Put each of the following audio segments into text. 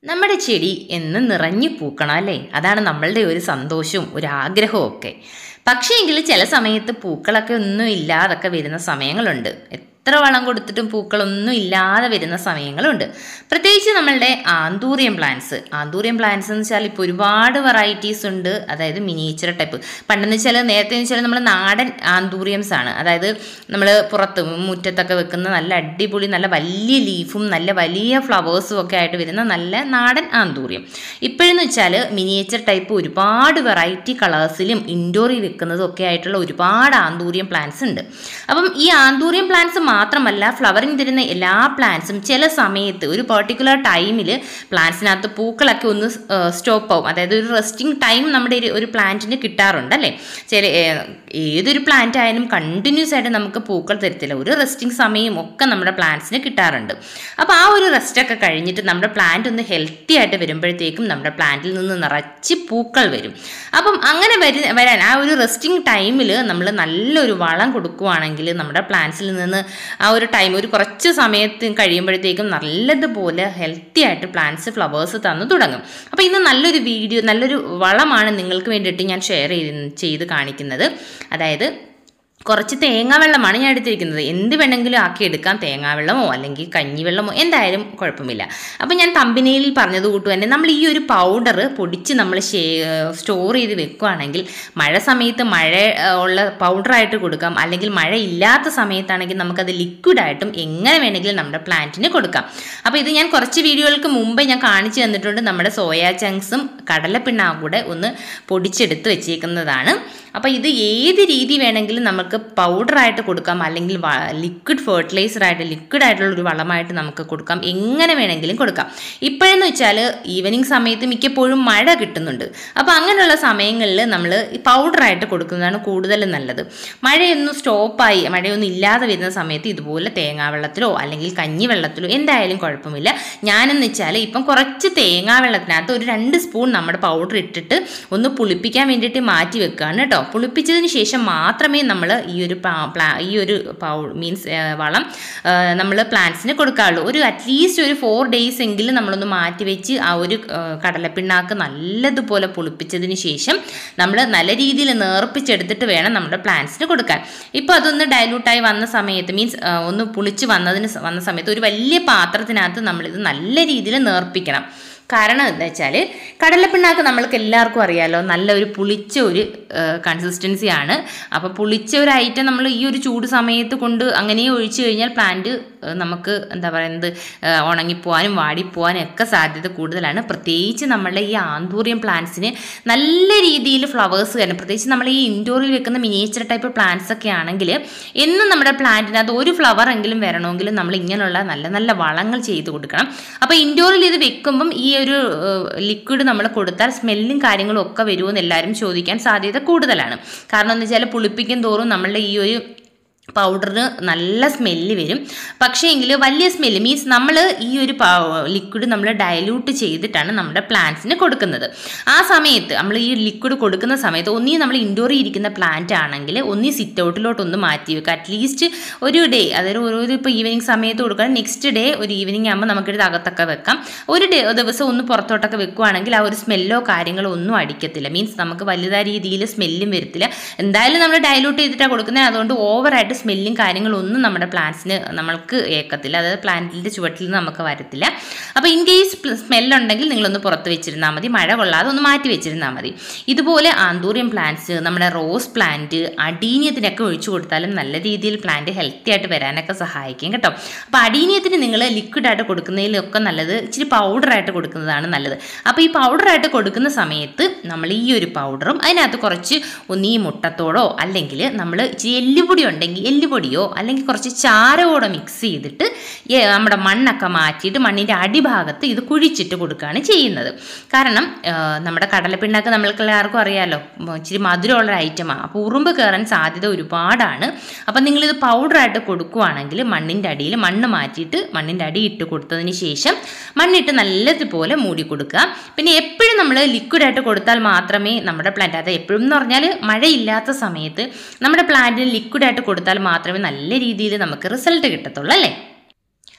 നമ്മുടെ ചെടി എന്ന് നിറഞ്ഞു പൂക്കണം അല്ലേ അതാണ് നമ്മളുടെ ഒരു സന്തോഷവും ഒരു ആഗ്രഹവും ഒക്കെ പക്ഷേ എങ്കിൽ ചില സമയത്ത് പൂക്കളൊക്കെ ഒന്നും ഇല്ലാതൊക്കെ വരുന്ന സമയങ്ങളുണ്ട് എത്ര വളം കൊടുത്തിട്ടും പൂക്കളൊന്നും ഇല്ലാതെ വരുന്ന സമയങ്ങളുണ്ട് പ്രത്യേകിച്ച് നമ്മളുടെ ആന്തൂറിയം പ്ലാന്റ്സ് ആന്തൂറിയം പ്ലാന്റ്സ് എന്ന് വെച്ചാൽ ഇപ്പോൾ ഒരുപാട് വെറൈറ്റീസ് ഉണ്ട് അതായത് മിനിയേച്ചർ ടൈപ്പ് പണ്ടെന്ന് വെച്ചാൽ നേരത്തെ എന്ന് വെച്ചാൽ നമ്മൾ നാടൻ ആന്തൂറിയംസ് ആണ് അതായത് നമ്മൾ പുറത്ത് മുറ്റത്തൊക്കെ വെക്കുന്ന നല്ല അടിപൊളി നല്ല വലിയ ലീഫും നല്ല വലിയ ഫ്ലവേഴ്സും ഒക്കെ ആയിട്ട് വരുന്ന നല്ല നാടൻ ആന്തൂറിയം ഇപ്പോഴെന്ന് വെച്ചാൽ മിനിയേച്ചർ ടൈപ്പ് ഒരുപാട് വെറൈറ്റി കളേഴ്സിലും ഇൻഡോറിൽ വെക്കുന്നതും ഒക്കെ ആയിട്ടുള്ള ഒരുപാട് ആന്തൂറിയം പ്ലാന്റ്സ് ഉണ്ട് അപ്പം ഈ ആന്തൂറിയം പ്ലാന്റ്സ് മാത്രമല്ല ഫ്ലവറിങ് തരുന്ന എല്ലാ പ്ലാന്റ്സും ചില സമയത്ത് ഒരു പെർട്ടിക്കുലർ ടൈമിൽ പ്ലാന്റ്സിനകത്ത് പൂക്കളൊക്കെ ഒന്ന് സ്റ്റോപ്പ് ആവും അതായത് ഒരു റെസ്റ്റിംഗ് ടൈം നമ്മുടെ ഒരു- ഒരു പ്ലാന്റിന് കിട്ടാറുണ്ട് അല്ലേ ചില ഏ- ഏതൊരു പ്ലാന്റ് ആയാലും കണ്ടിന്യൂസ് ആയിട്ട് നമുക്ക് പൂക്കൾ തരത്തില്ല ഒരു റെസ്റ്റിംഗ് സമയം ഒക്കെ നമ്മുടെ പ്ലാന്റ്സിന് കിട്ടാറുണ്ട് അപ്പോൾ ആ ഒരു റെസ്റ്റൊക്കെ കഴിഞ്ഞിട്ട് നമ്മുടെ പ്ലാന്റ് ഒന്ന് ഹെൽത്തി ആയിട്ട് വരുമ്പോഴത്തേക്കും നമ്മുടെ പ്ലാന്റിൽ നിന്ന് നിറച്ച് പൂക്കൾ വരും അപ്പം അങ്ങനെ വരി വരാൻ ആ ഒരു റെസ്റ്റിംഗ് ടൈമിൽ നമ്മൾ നല്ലൊരു വളം കൊടുക്കുവാണെങ്കിൽ നമ്മുടെ പ്ലാന്റ്സിൽ നിന്ന് ആ ഒരു ടൈം ഒരു കുറച്ച് സമയത്ത് കഴിയുമ്പോഴത്തേക്കും നല്ലതുപോലെ ഹെൽത്തി ആയിട്ട് പ്ലാന്റ്സ് ഫ്ലവേഴ്സ് തന്നു തുടങ്ങും അപ്പോൾ ഇന്ന് നല്ലൊരു വീഡിയോ നല്ലൊരു വളമാണ് നിങ്ങൾക്ക് വേണ്ടിയിട്ട് ഞാൻ ഷെയർ ചെയ്ത് ചെയ്ത് കാണിക്കുന്നത് അതായത് കുറച്ച് തേങ്ങാവെള്ളമാണ് ഞാൻ എടുത്തിരിക്കുന്നത് എന്ത് വേണമെങ്കിലും ആക്കി എടുക്കാം തേങ്ങാവെള്ളമോ അല്ലെങ്കിൽ കഞ്ഞിവെള്ളമോ എന്തായാലും കുഴപ്പമില്ല അപ്പോൾ ഞാൻ കമ്പനിയിൽ പറഞ്ഞത് കൂട്ടു തന്നെ നമ്മൾ ഈ ഒരു പൗഡർ പൊടിച്ച് നമ്മൾ സ്റ്റോർ ചെയ്ത് വെക്കുകയാണെങ്കിൽ മഴ സമയത്ത് മഴ ആ, ഉള്ള പൗഡറായിട്ട് കൊടുക്കാം അല്ലെങ്കിൽ മഴ ഇല്ലാത്ത സമയത്താണെങ്കിൽ നമുക്കത് ലിക്വിഡായിട്ടും എങ്ങനെ വേണമെങ്കിലും നമ്മുടെ പ്ലാന്റിന് കൊടുക്കാം അപ്പോൾ ഇത് ഞാൻ കുറച്ച് വീഡിയോകൾക്ക് മുമ്പേ ഞാൻ കാണിച്ചു തന്നിട്ടുണ്ട് നമ്മുടെ സോയാ ചങ്ക്സും കടലപ്പിണ്ണാക്കും കൂടെ ഒന്ന് പൊടിച്ചെടുത്ത് വെച്ചേക്കുന്നതാണ് അപ്പോൾ ഇത് ഏത് രീതി വേണമെങ്കിലും നമുക്ക് പൗഡറായിട്ട് കൊടുക്കാം അല്ലെങ്കിൽ ലിക്വിഡ് ഫെർട്ടിലൈസറായിട്ട് ലിക്വിഡ് ആയിട്ടുള്ള ഒരു വളമായിട്ട് നമുക്ക് കൊടുക്കാം എങ്ങനെ വേണമെങ്കിലും കൊടുക്കാം ഇപ്പോഴെന്ന് വെച്ചാൽ ഈവനിങ് സമയത്ത് മിക്കപ്പോഴും മഴ കിട്ടുന്നുണ്ട് അപ്പോൾ അങ്ങനെയുള്ള സമയങ്ങളിൽ നമ്മൾ പൗഡറായിട്ട് കൊടുക്കുന്നതാണ് കൂടുതൽ നല്ലത് മഴയൊന്നും സ്റ്റോപ്പായി മഴയൊന്നും ഇല്ലാതെ വരുന്ന സമയത്ത് ഇതുപോലെ തേങ്ങാവെള്ളത്തിലോ അല്ലെങ്കിൽ കഞ്ഞിവെള്ളത്തിലോ എന്തായാലും കുഴപ്പമില്ല ഞാനെന്ന് വെച്ചാൽ ഇപ്പം കുറച്ച് തേങ്ങാവെള്ളത്തിനകത്ത് ഒരു രണ്ട് സ്പൂൺ നമ്മുടെ പൗഡർ ഇട്ടിട്ട് ഒന്ന് പുളിപ്പിക്കാൻ വേണ്ടിയിട്ട് മാറ്റി വെക്കുകയാണ് കേട്ടോ പുളിപ്പിച്ചതിന് ശേഷം മാത്രമേ നമ്മൾ ഈ ഒരു പാ- പ്ലാ- ഈ ഒരു പൗ മീൻസ് വളം നമ്മൾ പ്ലാന്റ്സിന് കൊടുക്കാറുള്ളൂ ഒരു അറ്റ്ലീസ്റ്റ് ഒരു ഫോർ ഡേയ്സ് എങ്കിലും നമ്മളൊന്ന് മാറ്റി വെച്ച് ആ ഒരു ആ, കടലപ്പിണ്ണാക്ക് നല്ലതുപോലെ പുളിപ്പിച്ചതിന് ശേഷം നമ്മൾ നല്ല രീതിയിൽ നേർപ്പിച്ചെടുത്തിട്ട് വേണം നമ്മുടെ പ്ലാന്റ്സിന് കൊടുക്കാൻ ഇപ്പോൾ അതൊന്ന് ഡയലൂട്ടായി വന്ന സമയത്ത് മീൻസ് ഒന്ന് പുളിച്ച് വന്നതിന് സ- വന്ന സമയത്ത് ഒരു വലിയ പാത്രത്തിനകത്ത് നമ്മളിത് നല്ല രീതിയിൽ നേർപ്പിക്കണം കാരണം എന്താ വെച്ചാൽ കടലപ്പിണ്ണാക്ക് നമ്മൾക്ക് എല്ലാവർക്കും അറിയാലോ നല്ല ഒരു പുളിച്ച ഒരു കൺസിസ്റ്റൻസിയാണ് അപ്പോൾ പുളിച്ച ഒരു ഐറ്റം നമ്മൾ ഈ ഒരു ചൂട് സമയത്ത് കൊണ്ട് അങ്ങനെ ഒഴിച്ചു കഴിഞ്ഞാൽ പ്ലാന്റ് നമുക്ക് എന്താ പറയുന്നത് ആ, ഉണങ്ങിപ്പോവാനും വാടിപ്പോവാനും ഒക്കെ സാധ്യത കൂടുതലാണ് പ്രത്യേകിച്ച് നമ്മളുടെ ഈ ആന്തൂറിയം പ്ലാന്റ്സിന് നല്ല രീതിയിൽ ഫ്ലവേഴ്സ് തന്നെ പ്രത്യേകിച്ച് നമ്മൾ ഈ ഇൻഡോറിൽ വെക്കുന്ന മിനിയേച്ചർ ടൈപ്പ് പ്ലാന്റ്സ് ഒക്കെ ആണെങ്കിൽ എന്നും നമ്മുടെ പ്ലാന്റിനകത്ത് ഒരു ഫ്ലവർ എങ്കിലും വരണമെങ്കിൽ നമ്മൾ ഇങ്ങനെയുള്ള നല്ല നല്ല വളങ്ങൾ ചെയ്ത് കൊടുക്കണം അപ്പോൾ ഇൻഡോറിൽ ഇത് വെക്കുമ്പം ഈ ഒരു ലിക്വിഡ് നമ്മൾ കൊടുത്താൽ സ്മെല്ലും കാര്യങ്ങളും ഒക്കെ വരുമെന്ന് എല്ലാവരും ചോദിക്കാൻ സാധ്യത കൂടുതലാണ് കാരണം എന്ന് വെച്ചാൽ പുളിപ്പിക്കും തോറും നമ്മളുടെ ഈ ഒരു പൗഡറിന് നല്ല സ്മെല്ല് വരും പക്ഷേ എങ്കിൽ വലിയ സ്മെല്ല് മീൻസ് നമ്മൾ ഈ ഒരു ലിക്വിഡ് നമ്മൾ ഡയലൂട്ട് ചെയ്തിട്ടാണ് നമ്മുടെ പ്ലാന്റ്സിന് കൊടുക്കുന്നത് ആ സമയത്ത് നമ്മൾ ഈ ലിക്വിഡ് കൊടുക്കുന്ന സമയത്ത് ഒന്നീ നമ്മൾ ഇൻഡോറിൽ ഇരിക്കുന്ന പ്ലാന്റ് ആണെങ്കിൽ ഒന്നീ സിറ്റ് ഔട്ടിലോട്ട് ഒന്ന് മാറ്റി വെക്കുക അറ്റ്ലീസ്റ്റ് ഒരു ഡേ അതായത് ഒരു ഇപ്പോൾ ഈവനിങ് സമയത്ത് കൊടുക്കുക നെക്സ്റ്റ് ഡേ ഒരു ഈവനിങ് ആകുമ്പോൾ നമുക്കിത് അകത്തൊക്കെ വെക്കാം ഒരു ഡേ ദിവസം ഒന്ന് പുറത്തോട്ടൊക്കെ വെക്കുവാണെങ്കിൽ ആ ഒരു സ്മെല്ലോ കാര്യങ്ങളോ ഒന്നും അടിക്കത്തില്ല മീൻസ് നമുക്ക് വലുതായ രീതിയിൽ സ്മെല്ലും വരത്തില്ല എന്തായാലും നമ്മൾ ഡയലൂട്ട് ചെയ്തിട്ടാണ് കൊടുക്കുന്നത് അതുകൊണ്ട് ഓവറായിട്ട് സ്മെല്ലും കാര്യങ്ങളും ഒന്നും നമ്മുടെ പ്ലാന്റ്സിന് നമ്മൾക്ക് ഏക്കത്തില്ല അതായത് പ്ലാന്റിൻ്റെ ചുവട്ടിൽ നിന്ന് നമുക്ക് വരത്തില്ല അപ്പോൾ ഇൻ കേസ് സ്മെല്ലുണ്ടെങ്കിൽ നിങ്ങളൊന്ന് പുറത്ത് വെച്ചിരുന്നാൽ മതി മഴ കൊള്ളാതെ ഒന്ന് മാറ്റി വെച്ചിരുന്നാൽ മതി ഇതുപോലെ ആന്തൂറിയം പ്ലാന്റ്സ് നമ്മുടെ റോസ് പ്ലാന്റ് അടീനിയത്തിനൊക്കെ ഒഴിച്ചു കൊടുത്താലും നല്ല രീതിയിൽ പ്ലാന്റ് ഹെൽത്തി ആയിട്ട് വരാനൊക്കെ സഹായിക്കും കേട്ടോ അപ്പോൾ അടീനിയത്തിന് നിങ്ങൾ ലിക്വിഡായിട്ട് കൊടുക്കുന്നതിലൊക്കെ നല്ലത് ഇച്ചിരി പൗഡറായിട്ട് കൊടുക്കുന്നതാണ് നല്ലത് അപ്പോൾ ഈ പൗഡറായിട്ട് കൊടുക്കുന്ന സമയത്ത് നമ്മൾ ഈ ഒരു പൗഡറും അതിനകത്ത് കുറച്ച് ഒന്നീ മുട്ടത്തോടോ അല്ലെങ്കിൽ നമ്മൾ ഇച്ചിരി എല്ലുപൊടി ഉണ്ടെങ്കിൽ എല്ലുപൊടിയോ അല്ലെങ്കിൽ കുറച്ച് ചാരമോടെ മിക്സ് ചെയ്തിട്ട് ഈ നമ്മുടെ മണ്ണൊക്കെ മാറ്റിയിട്ട് മണ്ണിൻ്റെ അടിഭാഗത്ത് ഇത് കുഴിച്ചിട്ട് കൊടുക്കുകയാണ് ചെയ്യുന്നത് കാരണം ആ, നമ്മുടെ കടലപ്പിണ്ണാക്ക് നമ്മൾക്ക് എല്ലാവർക്കും അറിയാമല്ലോ ഉം, ഇച്ചിരി മധുരമുള്ള ഐറ്റമാണ് അപ്പോൾ ഉറുമ്പ് കയറാൻ സാധ്യത ഒരുപാടാണ് അപ്പം നിങ്ങളിത് പൗഡറായിട്ട് കൊടുക്കുവാണെങ്കിൽ മണ്ണിൻ്റെ അടിയിൽ മണ്ണ് മാറ്റിയിട്ട് മണ്ണിൻ്റെ അടി ഇട്ട് കൊടുത്തതിന് ശേഷം മണ്ണിട്ട് നല്ലതുപോലെ മൂടി കൊടുക്കുക പിന്നെ എപ്പോഴും നമ്മൾ ലിക്വിഡായിട്ട് കൊടുത്താൽ മാത്രമേ നമ്മുടെ പ്ലാന്റ് അത് എപ്പോഴും എന്ന് പറഞ്ഞാൽ മഴയില്ലാത്ത സമയത്ത് നമ്മുടെ പ്ലാന്റിന് ലിക്വിഡായിട്ട് കൊടുത്താൽ മാത്രമേ നല്ല രീതിയിൽ നമുക്ക് റിസൾട്ട് കിട്ടത്തുള്ളൂ അല്ലേ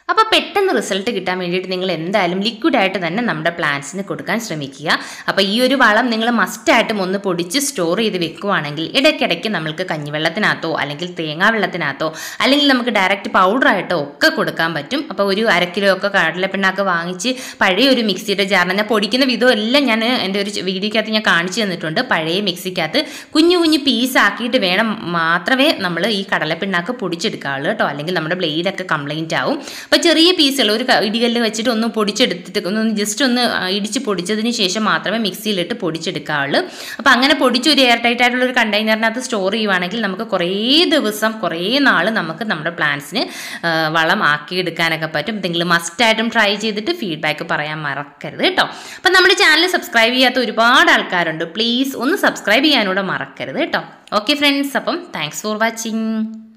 അപ്പോൾ പെട്ടെന്ന് റിസൾട്ട് കിട്ടാൻ വേണ്ടിയിട്ട് നിങ്ങൾ എന്തായാലും ലിക്വിഡായിട്ട് തന്നെ നമ്മുടെ പ്ലാന്റ്സിന് കൊടുക്കാൻ ശ്രമിക്കുക അപ്പോൾ ഈ ഒരു വളം നിങ്ങൾ മസ്റ്റായിട്ടും ഒന്ന് പൊടിച്ച് സ്റ്റോർ ചെയ്ത് വെക്കുവാണെങ്കിൽ ഇടയ്ക്കിടയ്ക്ക് നമ്മൾക്ക് കഞ്ഞിവെള്ളത്തിനകത്തോ അല്ലെങ്കിൽ തേങ്ങാ വെള്ളത്തിനകത്തോ അല്ലെങ്കിൽ നമുക്ക് ഡയറക്റ്റ് പൗഡറായിട്ടോ ഒക്കെ കൊടുക്കാൻ പറ്റും അപ്പോൾ ഒരു അര കിലോ ഒക്കെ കടലപ്പിണ്ണാക്ക് വാങ്ങിച്ച് പഴയ ഒരു മിക്സിയുടെ ജാറിന് ഞാൻ പൊടിക്കുന്ന വിധം എല്ലാം ഞാൻ എൻ്റെ ഒരു വീഡിയോക്കകത്ത് ഞാൻ കാണിച്ചു തന്നിട്ടുണ്ട് പഴയ മിക്സിക്കകത്ത് കുഞ്ഞു കുഞ്ഞു പീസ് ആക്കിയിട്ട് വേണം മാത്രമേ നമ്മൾ ഈ കടലപ്പിണ്ണാക്ക് പൊടിച്ചെടുക്കാവുള്ളൂ കേട്ടോ അല്ലെങ്കിൽ നമ്മുടെ ബ്ലേഡൊക്കെ കംപ്ലൈൻറ്റ് ആവും അപ്പോൾ ചെറിയ പീസുകൾ ഒരു ക- ഇടികല്ല് വെച്ചിട്ട് ഒന്ന് പൊടിച്ചെടുത്തിട്ട് ഒന്ന് ജസ്റ്റ് ഒന്ന് ആ, ഇടിച്ച് പൊടിച്ചതിന് ശേഷം മാത്രമേ മിക്സിയിലിട്ട് പൊടിച്ചെടുക്കാവുള്ളൂ അപ്പോൾ അങ്ങനെ പൊടിച്ച് ഒരു എയർ ടൈറ്റ് ആയിട്ടുള്ള ഒരു കണ്ടെയ്നറിനകത്ത് സ്റ്റോർ ചെയ്യുവാണെങ്കിൽ നമുക്ക് കുറേ ദിവസം കുറേ നാൾ നമുക്ക് നമ്മുടെ പ്ലാന്റ്സിന് വളം ആക്കിയെടുക്കാനൊക്കെ പറ്റും നിങ്ങൾ മസ്റ്റായിട്ടും ട്രൈ ചെയ്തിട്ട് ഫീഡ്ബാക്ക് പറയാൻ മറക്കരുത് കേട്ടോ അപ്പം നമ്മുടെ ചാനൽ സബ്സ്ക്രൈബ് ചെയ്യാത്ത ഒരുപാട് ആൾക്കാരുണ്ട് പ്ലീസ് ഒന്ന് സബ്സ്ക്രൈബ് ചെയ്യാനൂടെ മറക്കരുത് കേട്ടോ ഓക്കെ ഫ്രണ്ട്സ് അപ്പം താങ്ക്സ് ഫോർ വാച്ചിങ്